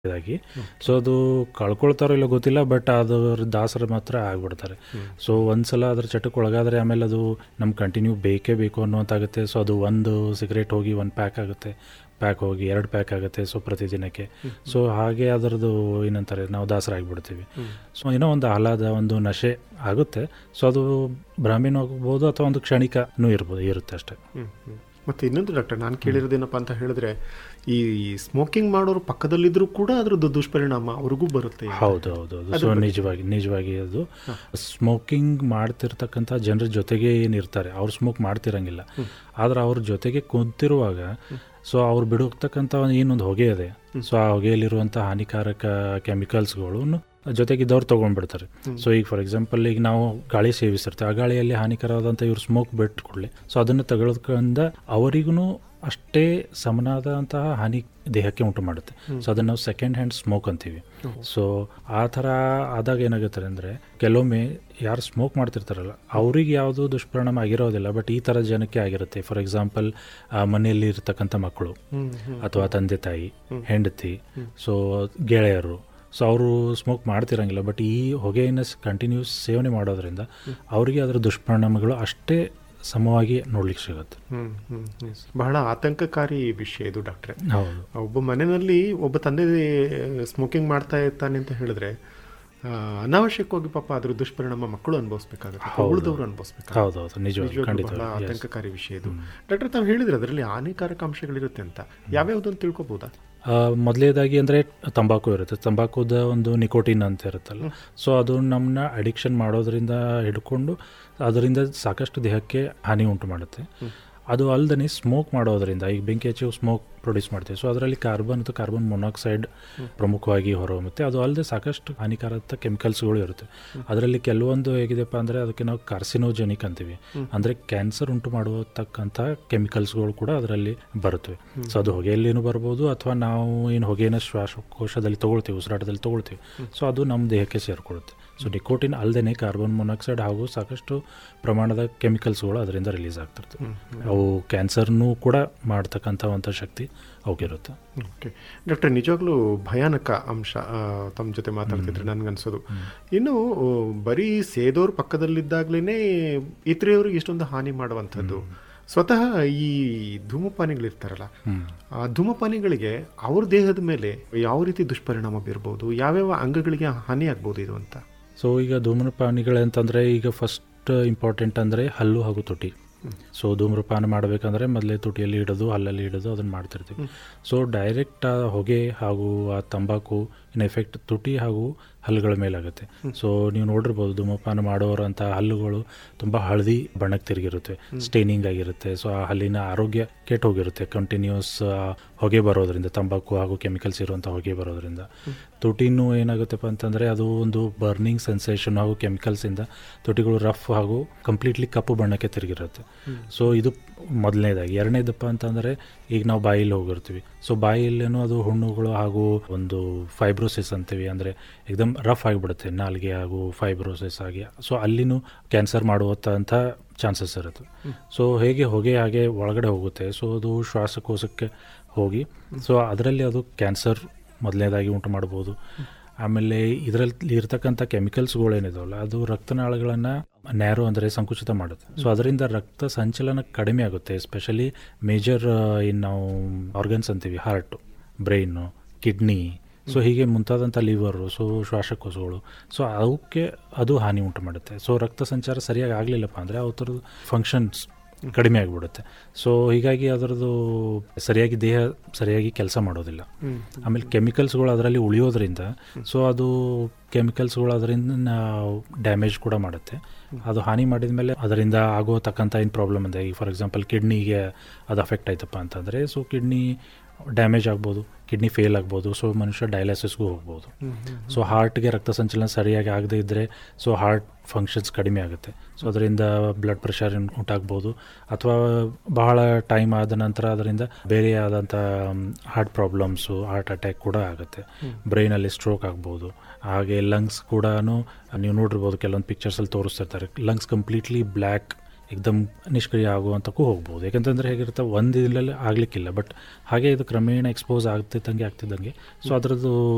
ಇದಾಗಿ ಸೊ ಅದು ಕಳ್ಕೊಳ್ತಾರೋ ಇಲ್ಲ ಗೊತ್ತಿಲ್ಲ ಬಟ್ ಅದ್ರ ದಾಸರು ಮಾತ್ರ ಆಗ್ಬಿಡ್ತಾರೆ ಸೊ ಒಂದ್ಸಲ ಅದ್ರ ಚಟಕ್ಕೆ ಒಳಗಾದರೆ ಆಮೇಲೆ ಅದು ನಮ್ಗೆ ಕಂಟಿನ್ಯೂ ಬೇಕೇ ಬೇಕು ಅನ್ನುವಂತಾಗುತ್ತೆ ಸೊ ಅದು ಒಂದು ಸಿಗರೇಟ್ ಹೋಗಿ ಒಂದು ಪ್ಯಾಕ್ ಆಗುತ್ತೆ ಪ್ಯಾಕ್ ಹೋಗಿ ಎರಡು ಪ್ಯಾಕ್ ಆಗುತ್ತೆ ಸೊ ಪ್ರತಿದಿನಕ್ಕೆ ಸೊ ಹಾಗೆ ಅದರದ್ದು ಏನಂತಾರೆ ನಾವು ದಾಸರಾಗಿಬಿಡ್ತೀವಿ ಸೊ ಏನೋ ಒಂದು ಆಹ್ಲಾದ ಒಂದು ನಶೆ ಆಗುತ್ತೆ ಸೊ ಅದು ಭ್ರಾಮಿನೂ ಆಗ್ಬೋದು ಅಥವಾ ಒಂದು ಕ್ಷಣಿಕನೂ ಇರ್ಬೋದು ಇರುತ್ತೆ ಅಷ್ಟೇ ಹ್ಮ್, ಹ್ಮ್. ಮತ್ತೆ ಇನ್ನೊಂದು ಡಾಕ್ಟರ್ ನಾನು ಕೇಳಿರೋದೇನಪ್ಪ ಅಂತ ಹೇಳಿದ್ರೆ ಈ ಸ್ಮೋಕಿಂಗ್ ಮಾಡೋರು ಪಕ್ಕದಲ್ಲಿದ್ರೂ ಕೂಡ ಅದ್ರದ್ದು ದುಷ್ಪರಿಣಾಮ ಅವ್ರಿಗೂ ಬರುತ್ತೆ ಹೌದು ಹೌದು ಹೌದು ಸೊ ನಿಜವಾಗಿ ನಿಜವಾಗಿ ಅದು ಸ್ಮೋಕಿಂಗ್ ಮಾಡ್ತಿರ್ತಕ್ಕಂಥ ಜನರ ಜೊತೆಗೆ ಏನಿರ್ತಾರೆ ಅವ್ರು ಸ್ಮೋಕ್ ಮಾಡ್ತಿರಂಗಿಲ್ಲ ಆದ್ರೆ ಅವ್ರ ಜೊತೆಗೆ ಕುಂತಿರುವಾಗ ಸೊ ಅವ್ರು ಬಿಡುತ್ತಕ್ಕಂಥ ಏನೊಂದು ಹೊಗೆ ಇದೆ ಸೊ ಆ ಹೊಗೆಯಲ್ಲಿರುವಂಥ ಹಾನಿಕಾರಕ ಕೆಮಿಕಲ್ಸ್ಗಳು ಜೊತೆಗಿದ್ದವ್ರು ತೊಗೊಂಡ್ಬಿಡ್ತಾರೆ ಸೊ ಈಗ ಫಾರ್ ಎಕ್ಸಾಂಪಲ್ ಈಗ ನಾವು ಗಾಳಿ ಸೇವಿಸಿರ್ತೀವಿ ಆ ಗಾಳಿಯಲ್ಲಿ ಹಾನಿಕರವಾದಂಥ ಇವ್ರು ಸ್ಮೋಕ್ ಬಿಟ್ಟು ಕೂಡಲೇ ಸೊ ಅದನ್ನು ತಗೊಳ್ಳೋದ್ರಿಂದ ಅವರಿಗೂ ಅಷ್ಟೇ ಸಮನಾದಂತಹ ಹಾನಿ ದೇಹಕ್ಕೆ ಉಂಟು ಮಾಡುತ್ತೆ ಸೊ ಅದನ್ನು ನಾವು ಸೆಕೆಂಡ್ ಹ್ಯಾಂಡ್ ಸ್ಮೋಕ್ ಅಂತೀವಿ ಸೊ ಆ ಥರ ಆದಾಗ ಏನಾಗುತ್ತೆ ಅಂದರೆ ಕೆಲವೊಮ್ಮೆ ಯಾರು ಸ್ಮೋಕ್ ಮಾಡ್ತಿರ್ತಾರಲ್ಲ ಅವ್ರಿಗೆ ಯಾವುದೂ ದುಷ್ಪರಿಣಾಮ ಆಗಿರೋದಿಲ್ಲ ಬಟ್ ಈ ಥರ ಜನಕ್ಕೆ ಆಗಿರುತ್ತೆ ಫಾರ್ ಎಕ್ಸಾಂಪಲ್ ಮನೆಯಲ್ಲಿ ಇರ್ತಕ್ಕಂಥ ಮಕ್ಕಳು ಅಥವಾ ತಂದೆ ತಾಯಿ ಹೆಂಡತಿ ಸೊ ಗೆಳೆಯರು ಸೊ ಅವರು ಸ್ಮೋಕ್ ಮಾಡ್ತಿರಂಗಿಲ್ಲ ಬಟ್ ಈ ಹೊಗೆಯನ್ನು ಕಂಟಿನ್ಯೂಸ್ ಸೇವನೆ ಮಾಡೋದ್ರಿಂದ ಅವರಿಗೆ ಅದರ ದುಷ್ಪರಿಣಾಮಗಳು ಅಷ್ಟೇ ಸಮವಾಗಿ ನೋಡ್ಲಿಕ್ಕೆ ಸಿಗುತ್ತೆ ಹ್ಮ್, ಹ್ಮ್, ಹ್ಮ್. ಬಹಳ ಆತಂಕಕಾರಿ ವಿಷಯ ಇದು ಡಾಕ್ಟ್ರೆ ಹೌದು ಒಬ್ಬ ಮನೆಯಲ್ಲಿ ಒಬ್ಬ ತಂದೆ ಸ್ಮೋಕಿಂಗ್ ಮಾಡ್ತಾ ಇರ್ತಾನೆ ಅಂತ ಹೇಳಿದ್ರೆ ಆ, ಅನಾವಶ್ಯಕವಾಗಿ ಪಾಪ ಅದ್ರ ದುಷ್ಪರಿಣಾಮ ಮಕ್ಕಳು ಅನುಭವಿಸ್ಬೇಕಾಗುತ್ತೆ ಉಳಿದವರು ಅನುಭವಿಸ್ಬೇಕಾಗುತ್ತೆ ಹೌದು ಹೌದು ನಿಜವಾಗಿ ನಿಜವಾಗ್ಲೂ ಖಂಡಿತ ಬಹಳ ಆತಂಕಕಾರಿ ವಿಷಯ ಇದು ಡಾಕ್ಟರ್ ತಾವು ಹೇಳಿದ್ರೆ ಅದರಲ್ಲಿ ಹಾನಿಕಾರಕ ಅಂಶಗಳಿರುತ್ತೆ ಅಂತ ಯಾವ್ಯಾವ್ದು ಅಂತ ತಿಳ್ಕೊಬೋದಾ ಮೊದಲೇದಾಗಿ ಅಂದರೆ ತಂಬಾಕು ಇರುತ್ತೆ ತಂಬಾಕುದ ಒಂದು ನಿಕೋಟಿನ್ ಅಂತ ಇರುತ್ತಲ್ಲ ಸೊ ಅದು ನಮ್ಮನ್ನ ಅಡಿಕ್ಷನ್ ಮಾಡೋದ್ರಿಂದ ಹಿಡ್ಕೊಂಡು ಅದರಿಂದ ಸಾಕಷ್ಟು ದೇಹಕ್ಕೆ ಹಾನಿ ಉಂಟು ಮಾಡುತ್ತೆ ಅದು ಅಲ್ಲದೆ ಸ್ಮೋಕ್ ಮಾಡೋದ್ರಿಂದ ಈಗ ಬೆಂಕಿ ಹಚ್ಚಿ ಸ್ಮೋಕ್ ಪ್ರೊಡ್ಯೂಸ್ ಮಾಡ್ತೀವಿ ಸೊ ಅದರಲ್ಲಿ ಕಾರ್ಬನ್ ಮತ್ತು ಕಾರ್ಬನ್ ಮೊನಾಕ್ಸೈಡ್ ಪ್ರಮುಖವಾಗಿ ಹೊರಹೊಮ್ಮುತ್ತೆ ಅದು ಅಲ್ಲದೆ ಸಾಕಷ್ಟು ಹಾನಿಕಾರಕ ಕೆಮಿಕಲ್ಸ್ಗಳು ಇರುತ್ತೆ ಅದರಲ್ಲಿ ಕೆಲವೊಂದು ಹೇಗಿದೆಪ್ಪ ಅಂದರೆ ಅದಕ್ಕೆ ನಾವು ಕಾರ್ಸಿನೋಜೆನಿಕ್ ಅಂತೀವಿ ಅಂದರೆ ಕ್ಯಾನ್ಸರ್ ಉಂಟು ಮಾಡುವತಕ್ಕಂಥ ಕೆಮಿಕಲ್ಸ್ಗಳು ಕೂಡ ಅದರಲ್ಲಿ ಬರುತ್ತವೆ ಸೊ ಅದು ಹೊಗೆಯಲ್ಲಿನೂ ಬರ್ಬೋದು ಅಥವಾ ನಾವು ಏನು ಹೊಗೆನ ಶ್ವಾಸಕೋಶದಲ್ಲಿ ತೊಗೊಳ್ತೀವಿ ಉಸಿರಾಟದಲ್ಲಿ ತೊಗೊಳ್ತೀವಿ ಸೊ ಅದು ನಮ್ಮ ದೇಹಕ್ಕೆ ಸೇರಿಕೊಳ್ಳುತ್ತೆ ಸೊ ನಿಕೋಟಿನ್ ಅಲ್ಲದೆ ಕಾರ್ಬನ್ ಮೊನಾಕ್ಸೈಡ್ ಹಾಗೂ ಸಾಕಷ್ಟು ಪ್ರಮಾಣದ ಕೆಮಿಕಲ್ಸ್ಗಳು ಅದರಿಂದ ರಿಲೀಸ್ ಆಗ್ತಿರ್ತವೆ ಅವು ಕ್ಯಾನ್ಸರ್ನೂ ಕೂಡ ಮಾಡ್ತಕ್ಕಂಥ ಒಂದು ಶಕ್ತಿ ಅವಕ್ಕಿರುತ್ತೆ ಓಕೆ ಡಾಕ್ಟರ್ ನಿಜವಾಗ್ಲೂ ಭಯಾನಕ ಅಂಶ ಆ, ತಮ್ಮ ಜೊತೆ ಮಾತಾಡ್ತಿದ್ರೆ ನನ್ಗನ್ಸೋದು ಇನ್ನು ಆ, ಬರೀ ಸೇದೋರ್ ಪಕ್ಕದಲ್ಲಿದ್ದಾಗ್ಲೇ ಇತರೆಯವ್ರಿಗೆ ಇಷ್ಟೊಂದು ಹಾನಿ ಮಾಡುವಂಥದ್ದು ಸ್ವತಃ ಈ ಧೂಮಪಾನಿಗಳಿರ್ತಾರಲ್ಲ ಆ ಧೂಮಪಾನಿಗಳಿಗೆ ಅವ್ರ ದೇಹದ ಮೇಲೆ ಯಾವ ರೀತಿ ದುಷ್ಪರಿಣಾಮ ಬೀರ್ಬೋದು ಯಾವ್ಯಾವ ಅಂಗಗಳಿಗೆ ಹಾನಿ ಆಗ್ಬೋದು ಇದು ಅಂತ ಸೊ ಈಗ ಧೂಮ್ರಪಾನಿಗಳಂತಂದರೆ ಈಗ ಫಸ್ಟ್ ಇಂಪಾರ್ಟೆಂಟ್ ಅಂದರೆ ಹಲ್ಲು ಹಾಗೂ ತುಟಿ ಸೊ ಧೂಮ್ರಪಾನ ಮಾಡಬೇಕಂದ್ರೆ ಮೊದಲೇ ತುಟಿಯಲ್ಲಿ ಇಡೋದು ಹಲ್ಲಲ್ಲಿ ಇಡೋದು ಅದನ್ನು ಮಾಡ್ತಿರ್ತೀವಿ ಸೊ ಡೈರೆಕ್ಟ್ ಆ ಹೊಗೆ ಹಾಗೂ ಆ ತಂಬಾಕು ಇನ್ ಎಫೆಕ್ಟ್ ತುಟಿ ಹಾಗೂ ಹಲ್ಲುಗಳ ಮೇಲಾಗುತ್ತೆ ಸೊ ನೀವು ನೋಡಿರ್ಬೋದು ಧೂಮಪಾನ ಮಾಡೋರಂಥ ಹಲ್ಲುಗಳು ತುಂಬ ಹಳದಿ ಬಣ್ಣಕ್ಕೆ ತಿರುಗಿರುತ್ತೆ ಸ್ಟೇನಿಂಗ್ ಆಗಿರುತ್ತೆ ಸೊ ಆ ಹಲ್ಲಿನ ಆರೋಗ್ಯ ಕೆಟ್ಟು ಹೋಗಿರುತ್ತೆ ಕಂಟಿನ್ಯೂಸ್ ಹೊಗೆ ಬರೋದ್ರಿಂದ ತಂಬಾಕು ಹಾಗೂ ಕೆಮಿಕಲ್ಸ್ ಇರುವಂಥ ಹೊಗೆ ಬರೋದ್ರಿಂದ ತುಟಿನೂ ಏನಾಗುತ್ತಪ್ಪ ಅಂತಂದರೆ ಅದು ಒಂದು ಬರ್ನಿಂಗ್ ಸೆನ್ಸೇಷನ್ ಹಾಗೂ ಕೆಮಿಕಲ್ಸಿಂದ ತುಟಿಗಳು ರಫ್ ಹಾಗೂ ಕಂಪ್ಲೀಟ್ಲಿ ಕಪ್ಪು ಬಣ್ಣಕ್ಕೆ ತಿರುಗಿರುತ್ತೆ ಸೊ ಇದು ಮೊದಲನೇದಾಗಿ ಎರಡನೇದಪ್ಪ ಅಂತಂದರೆ ಈಗ ನಾವು ಬಾಯಲ್ಲಿ ಹೋಗಿರ್ತೀವಿ ಸೊ ಬಾಯಲ್ಲೇನೋ ಅದು ಹುಣ್ಣುಗಳು ಹಾಗೂ ಒಂದು ಫೈಬ್ರೋಸಿಸ್ ಅಂತೀವಿ ಅಂದರೆ ಎಕ್ದಮ್ ರಫ್ ಆಗಿಬಿಡುತ್ತೆ ನಾಲಿಗೆ ಹಾಗೂ ಫೈಬ್ರೋಸಿಸ್ ಆಗಿ ಸೊ ಅಲ್ಲಿನೂ ಕ್ಯಾನ್ಸರ್ ಮಾಡುವಂಥ ಚಾನ್ಸಸ್ ಇರುತ್ತೆ ಸೊ ಹೇಗೆ ಹೊಗೆ ಹಾಗೆ ಒಳಗಡೆ ಹೋಗುತ್ತೆ ಸೊ ಅದು ಶ್ವಾಸಕೋಶಕ್ಕೆ ಹೋಗಿ ಸೊ ಅದರಲ್ಲಿ ಅದು ಕ್ಯಾನ್ಸರ್ ಮೊದಲನೇದಾಗಿ ಉಂಟು ಮಾಡ್ಬೋದು ಆಮೇಲೆ ಇದರಲ್ಲಿ ಇರ್ತಕ್ಕಂಥ ಕೆಮಿಕಲ್ಸ್ಗಳು ಏನಿದಾವಲ್ಲ ಅದು ರಕ್ತನಾಳಗಳನ್ನು ನ್ಯಾರೋ ಅಂದರೆ ಸಂಕುಚಿತ ಮಾಡುತ್ತೆ ಸೊ ಅದರಿಂದ ರಕ್ತ ಸಂಚಲನ ಕಡಿಮೆ ಆಗುತ್ತೆ ಎಸ್ಪೆಷಲಿ ಮೇಜರ್ ಏನು ನಾವು ಆರ್ಗನ್ಸ್ ಅಂತೀವಿ ಹಾರ್ಟು ಬ್ರೈನು ಕಿಡ್ನಿ ಸೊ ಹೀಗೆ ಮುಂತಾದಂಥ ಲಿವರು ಸೊ ಶ್ವಾಸಕೋಶಗಳು ಸೊ ಅವಕ್ಕೆ ಅದು ಹಾನಿ ಉಂಟು ಮಾಡುತ್ತೆ ಸೊ ರಕ್ತ ಸಂಚಾರ ಸರಿಯಾಗಿ ಆಗಲಿಲ್ಲಪ್ಪ ಅಂದರೆ ಅವತ್ತರದ್ದು ಫಂಕ್ಷನ್ಸ್ ಕಡಿಮೆ ಆಗಿಬಿಡುತ್ತೆ ಸೊ ಹೀಗಾಗಿ ಅದರದ್ದು ಸರಿಯಾಗಿ ದೇಹ ಸರಿಯಾಗಿ ಕೆಲಸ ಮಾಡೋದಿಲ್ಲ ಆಮೇಲೆ ಕೆಮಿಕಲ್ಸ್ಗಳು ಅದರಲ್ಲಿ ಉಳಿಯೋದ್ರಿಂದ ಸೊ ಅದು ಕೆಮಿಕಲ್ಸ್ಗಳು ಅದರಿಂದ ಡ್ಯಾಮೇಜ್ ಕೂಡ ಮಾಡುತ್ತೆ ಅದು ಹಾನಿ ಮಾಡಿದ ಮೇಲೆ ಅದರಿಂದ ಆಗೋತಕ್ಕಂಥ ಏನು ಪ್ರಾಬ್ಲಮ್ ಇದೆ ಈಗ ಫಾರ್ ಎಕ್ಸಾಂಪಲ್ ಕಿಡ್ನಿಗೆ ಅದು ಅಫೆಕ್ಟ್ ಆಯ್ತಪ್ಪ ಅಂತಂದರೆ ಸೊ ಕಿಡ್ನಿ ಡ್ಯಾಮೇಜ್ ಆಗ್ಬೋದು ಕಿಡ್ನಿ ಫೇಲ್ ಆಗ್ಬೋದು ಸೊ ಮನುಷ್ಯ ಡಯಾಲಿಸಿಸ್ಗೂ ಹೋಗ್ಬೋದು ಸೊ ಹಾರ್ಟ್ಗೆ ರಕ್ತ ಸಂಚಲನ ಸರಿಯಾಗಿ ಆಗದೇ ಇದ್ದರೆ ಸೊ ಹಾರ್ಟ್ ಫಂಕ್ಷನ್ಸ್ ಕಡಿಮೆ ಆಗುತ್ತೆ ಸೊ ಅದರಿಂದ ಬ್ಲಡ್ ಪ್ರೆಷರ್ ಉಂಟಾಗ್ಬೋದು ಅಥವಾ ಬಹಳ ಟೈಮ್ ಆದ ನಂತರ ಅದರಿಂದ ಬೇರೆ ಆದಂಥ ಹಾರ್ಟ್ ಪ್ರಾಬ್ಲಮ್ಸು ಹಾರ್ಟ್ ಅಟ್ಯಾಕ್ ಕೂಡ ಆಗುತ್ತೆ ಬ್ರೈನಲ್ಲಿ ಸ್ಟ್ರೋಕ್ ಆಗ್ಬೋದು ಹಾಗೆ ಲಂಗ್ಸ್ ಕೂಡ ನೀವು ನೋಡಿರ್ಬೋದು ಕೆಲವೊಂದು ಪಿಕ್ಚರ್ಸಲ್ಲಿ ತೋರಿಸ್ತಿರ್ತಾರೆ ಲಂಗ್ಸ್ ಕಂಪ್ಲೀಟ್ಲಿ ಬ್ಲ್ಯಾಕ್ ಎಕ್ದಮ್ ನಿಷ್ಕ್ರಿಯ ಆಗುವಂತಕ್ಕೂ ಹೋಗ್ಬೋದು ಯಾಕಂತಂದರೆ ಹೇಗಿರುತ್ತೆ ಒಂದು ದಿನದಲ್ಲಿ ಆಗಲಿಕ್ಕಿಲ್ಲ ಬಟ್ ಹಾಗೆ ಇದು ಕ್ರಮೇಣ ಎಕ್ಸ್ಪೋಸ್ ಆಗ್ತಿದ್ದಂಗೆ ಆಗ್ತಿದ್ದಂಗೆ ಸೊ ಅದರದ್ದು